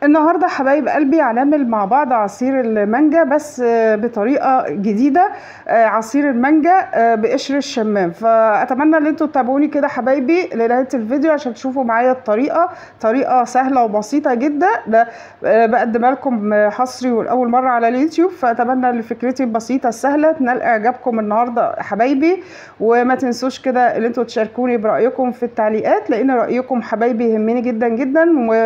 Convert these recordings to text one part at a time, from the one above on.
النهارده حبايب قلبي هنعمل مع بعض عصير المانجا بس آه، بطريقه جديده آه، عصير المانجا آه، بقشر الشمام فاتمنى ان انتوا تتابعوني كده حبايبي لنهايه الفيديو عشان تشوفوا معايا الطريقه طريقه سهله وبسيطه جدا ده آه، بقدمها لكم آه، حصري والاول مره على اليوتيوب فاتمنى ان فكرتي البسيطه السهله تنال اعجابكم النهارده حبايبي وما تنسوش كده ان انتوا تشاركوني برايكم في التعليقات لان رايكم حبايبي يهمني جدا جدا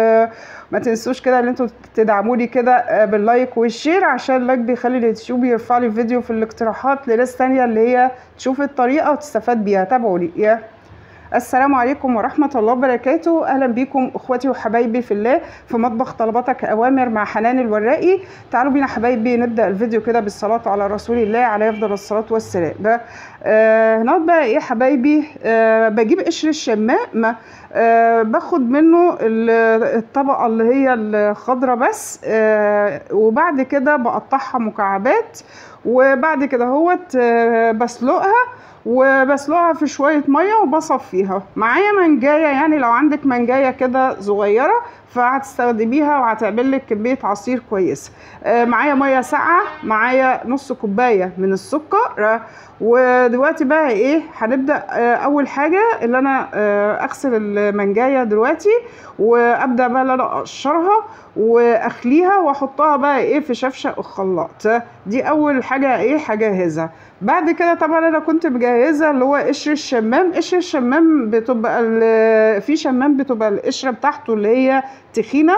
وما تنسوش كده ان انتوا تدعموني كده آه، باللايك والشير عشان اللايك بيخلي اليوتيوب يرفع لي فيديو في الاقتراحات لناس تانية اللي هي تشوف الطريقه وتستفاد بيها تابعوني يا السلام عليكم ورحمة الله وبركاته أهلا بيكم أخواتي وحبايبي في الله في مطبخ طلباتك أوامر مع حنان الورائي تعالوا بينا حبايبي نبدأ الفيديو كده بالصلاة على رسول الله عليه أفضل الصلاة والسلام ده آه هنقعد بقى إيه حبايبي آه بجيب قشر الشمام آه باخد منه ال- الطبقة اللي هي الخضرة بس آه وبعد كده بقطعها مكعبات وبعد كده هوت آه بسلقها وبسلقها في شوية مية وبصفيها معايا منجاية يعني لو عندك منجاية كده صغيرة فهتستخدميها وهتعمل لك كمية عصير كويسة آه، معايا مية ساقعة معايا نص كوباية من السكر آه، ودلوقتي بقى ايه هنبدأ آه، أول حاجة اللي أنا آه، أغسل المنجاية دلوقتي وأبدأ بقى اللي أنا أقشرها وأخليها وأحطها بقى ايه في شفشق الخلاط آه، دي أول حاجة ايه هجهزها بعد كده طبعا انا كنت مجهزه اللي هو قشر الشمام قشر الشمام بتبقى ال- في شمام بتبقى القشره بتاعته اللي هي تخينه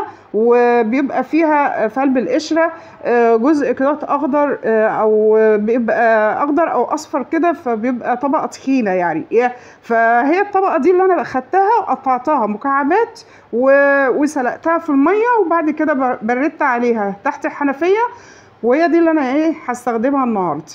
وبيبقى فيها في قلب القشره آه، جزء كده اخضر آه، او بيبقى اخضر او اصفر كده فبيبقى طبقه تخينه يعني إيه؟ فهي الطبقه دي اللي انا خدتها وقطعتها مكعبات و- وسلقتها في الميه وبعد كده بر- بردت عليها تحت الحنفيه وهي دي اللي انا ايه هستخدمها النهارده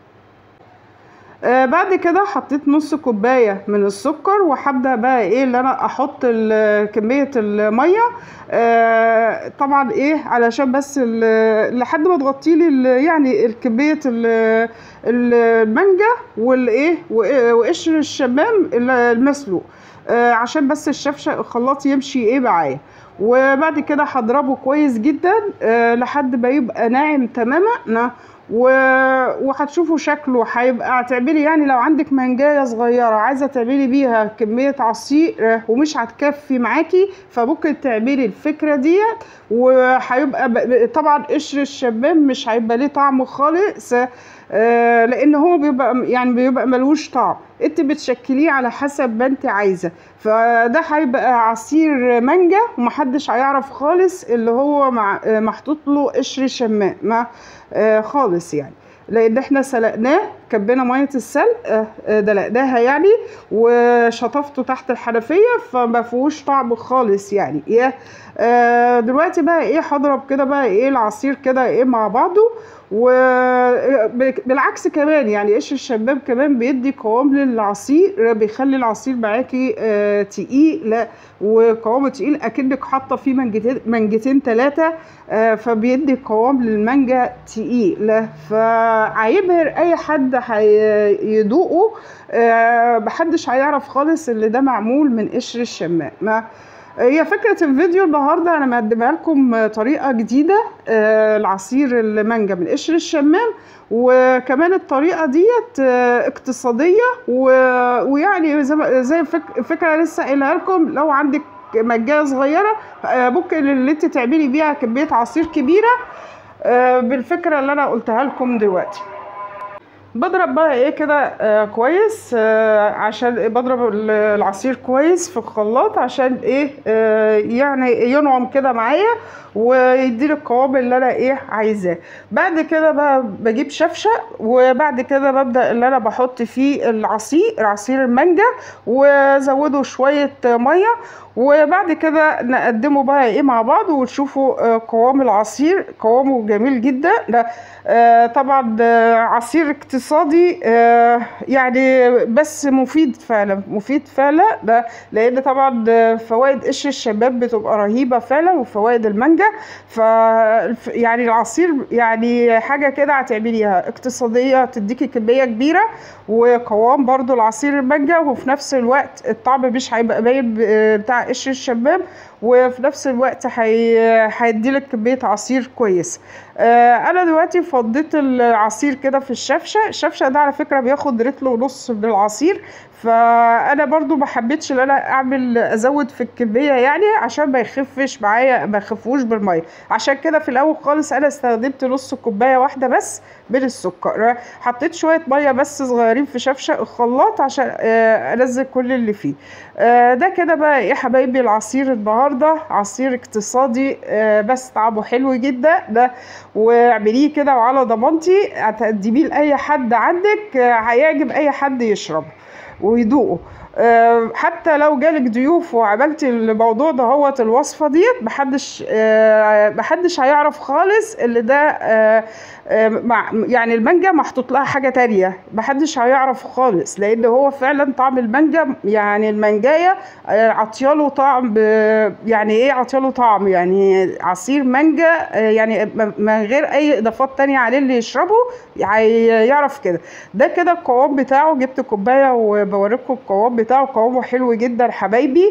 آه بعد كده حطيت نص كوبايه من السكر وهبدا بقى ايه اللي انا احط ال- كميه الميه آه طبعا ايه علشان بس ال- لحد ما تغطي لي ال- يعني كميه ال- ال- المانجا والايه وإيه- وقشر الشمام ال- المسلوق آه عشان بس الشفشق الخلاط يمشي ايه معايا وبعد كده هضربه كويس جدا آه لحد ما يبقى ناعم تماما و- وهتشوفوا شكله هيبقى هتعملي يعني لو عندك منجايه صغيره عايزه تعملي بيها كميه عصير ومش هتكفي معاكي فممكن تعملي الفكره ديت وهيبقى ب- طبعا قشر الشمام مش هيبقى ليه طعم خالص آه، لان هو بيبقى يعني بيبقى ملوش طعم انت بتشكليه على حسب ما انت عايزه فده هيبقى عصير مانجا ومحدش هيعرف خالص اللي هو مع آه، محطوط له قشر شمام ما آه، خالص يعني لان احنا سلقناه كبينا ميه السلق آه، آه، دلقناها يعني وشطفته تحت الحنفيه فما فيهوش طعم خالص يعني ايه آه، دلوقتي بقى ايه هضرب كده بقى ايه العصير كده ايه مع بعضه وبالعكس كمان يعني قشر الشباب كمان بيدي قوام للعصير بيخلي العصير معاكي آه، تقيل لا وقوامه تقيل اكنك حاطه فيه منجتين منجتين ثلاثه فبيدي قوام للمانجا تقيل فهيبهر اي حد هيدوقه آه، محدش هيعرف خالص اللي ده معمول من قشر الشمام ما هي فكرة الفيديو النهاردة أنا مقدمها لكم طريقة جديدة آه، لعصير المانجا من قشر الشمام وكمان الطريقة ديت آه، اقتصادية و- ويعني زي ما- زي فك- فكرة لسه قايلها لكم لو عندك مجاية صغيرة آه، ممكن اللي انت تعملي بيها كمية عصير كبيرة آه، بالفكرة اللي أنا قلتها لكم دلوقتي بضرب بقى ايه كده آه كويس آه عشان إيه بضرب ال- العصير كويس في الخلاط عشان ايه آه يعني ينعم كده معايا ويديني القوام اللي انا ايه عايزاه بعد كده بقى بجيب شفشق وبعد كده ببدا اللي انا بحط فيه العصير عصير المانجا وزوده شويه ميه وبعد كده نقدمه بقى ايه مع بعض وتشوفوا آه، قوام العصير قوامه جميل جدا ده آه، طبعا آه، عصير اقتصادي آه، يعني بس مفيد فعلا مفيد فعلا ده لان طبعا آه، فوائد قشر الشباب بتبقى رهيبه فعلا وفوائد المانجا ف يعني العصير يعني حاجه كده هتعمليها اقتصاديه تديكي كميه كبيره وقوام برضو العصير المانجا وفي نفس الوقت الطعم مش هيبقى باين ب- بتاع قشر الشمام وفي نفس الوقت هي- هيديلك كميه عصير كويس آه، انا دلوقتي فضيت العصير كده في الشفشه الشفشه ده على فكره بياخد رتل ونص من العصير فانا برضو ما حبيتش ان انا اعمل ازود في الكميه يعني عشان ما يخفش معايا ما يخفوش بالميه عشان كده في الاول خالص انا استخدمت نص كوبايه واحده بس من السكر حطيت شويه ميه بس صغيرين في شفشه الخلاط عشان آه، انزل كل اللي فيه آه، ده كده بقى ايه حبايبي العصير النهارده عصير اقتصادي آه، بس طعمه حلو جدا ده واعمليه كده وعلى ضمانتي هتقدميه لاي حد عندك آه، هيعجب اي حد يشربه ويدوقه آه، حتى لو جالك ضيوف وعملت الموضوع ده هو الوصفه ديت محدش آه، محدش هيعرف خالص اللي ده آه، آه، مع يعني المانجا محطوط لها حاجه تانية محدش هيعرف خالص لان هو فعلا طعم المانجا يعني المانجايه آه، عطياله طعم ب- يعني ايه عطياله طعم يعني عصير مانجا آه، يعني م- من غير اي اضافات تانية عليه اللي يشربه هي- يعرف كده ده كده القوام بتاعه جبت كوبايه وبوريكم القوام بتاعه قوامه حلو جدا حبايبي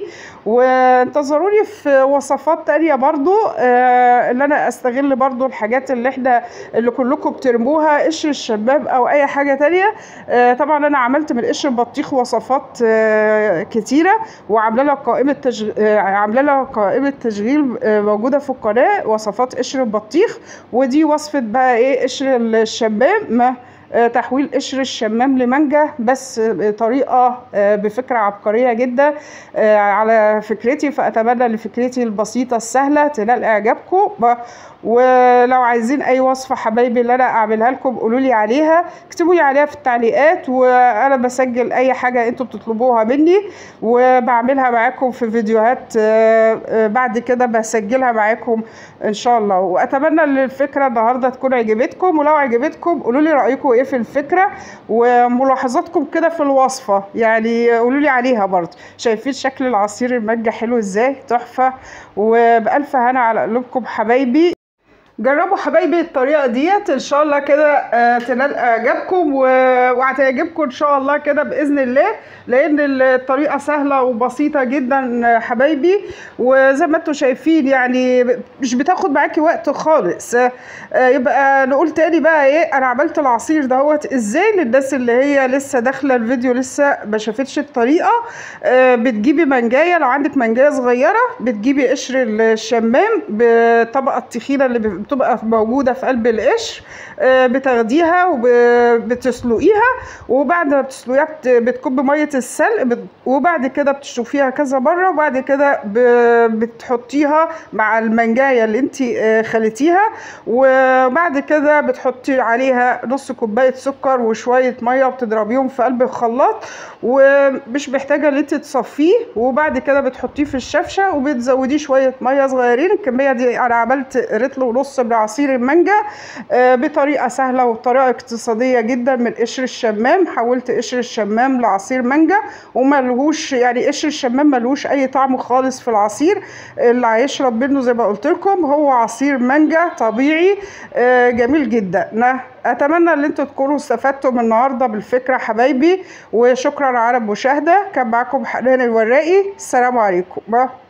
وانتظروني في وصفات تانية برضو آه، اللي انا استغل برضو الحاجات اللي احنا اللي كلكم بترموها قشر الشباب او اي حاجه تانية آه، طبعا انا عملت من قشر البطيخ وصفات آه، كتيره وعامله لها قائمه تشغ... آه، عامله لها قائمه تشغيل آه، موجوده في القناه وصفات قشر البطيخ ودي وصفه بقى ايه قشر الشمام آه، تحويل قشر الشمام لمانجا بس بطريقه آه، بفكره عبقريه جدا آه، على فكرتي فاتمنى ان فكرتي البسيطه السهله تنال اعجابكم ب- ولو عايزين اي وصفه حبايبي اللي انا اعملها لكم قولوا لي عليها اكتبوا لي عليها في التعليقات وانا بسجل اي حاجه انتوا بتطلبوها مني وبعملها معاكم في فيديوهات آه، آه، بعد كده بسجلها معاكم ان شاء الله واتمنى ان الفكره النهارده تكون عجبتكم ولو عجبتكم قولوا لي رايكم ايه في الفكره وملاحظاتكم كده في الوصفه يعني قولوا لي عليها برضه شايفين شكل العصير المانجا حلو ازاي تحفه وبالف هنا على قلوبكم حبايبي جربوا حبايبي الطريقه ديت ان شاء الله كده آه، تنال اعجابكم و- وهتعجبكم ان شاء الله كده باذن الله لان الطريقه سهله وبسيطه جدا آه، حبايبي وزي ما انتم شايفين يعني ب- مش بتاخد معاكي وقت خالص آه، آه، يبقى نقول تاني بقى ايه انا عملت العصير دهوت ازاي للناس اللي هي لسه داخله الفيديو لسه ما شافتش الطريقه آه، بتجيبي منجايه لو عندك منجايه صغيره بتجيبي قشر الشمام بالطبقه التخينه اللي بتبقى موجوده في قلب القشر آه، بتاخديها وبتسلقيها وبعد ما بتسلقيها بت- بتكبي ميه السلق بت- وبعد كده بتشطفيها كذا مره وبعد كده ب- بتحطيها مع المنجايه اللي انت خليتيها وبعد كده بتحطي عليها نص كوبايه سكر وشويه ميه وبتضربيهم في قلب الخلاط ومش محتاجه ان انت تصفيه وبعد كده بتحطيه في الشفشه وبتزوديه شويه ميه صغيرين الكميه دي انا عملت رتل ونص من عصير المانجا آه، بطريقه سهله وبطريقه اقتصاديه جدا من قشر الشمام حولت قشر الشمام لعصير مانجا وملهوش يعني قشر الشمام ملهوش اي طعم خالص في العصير اللي هيشرب منه زي ما قلت لكم هو عصير مانجا طبيعي آه، جميل جدا نا- اتمنى ان انتوا تكونوا استفدتوا من النهارده بالفكره حبايبي وشكرا على المشاهده كان معاكم حنان الوراقي السلام عليكم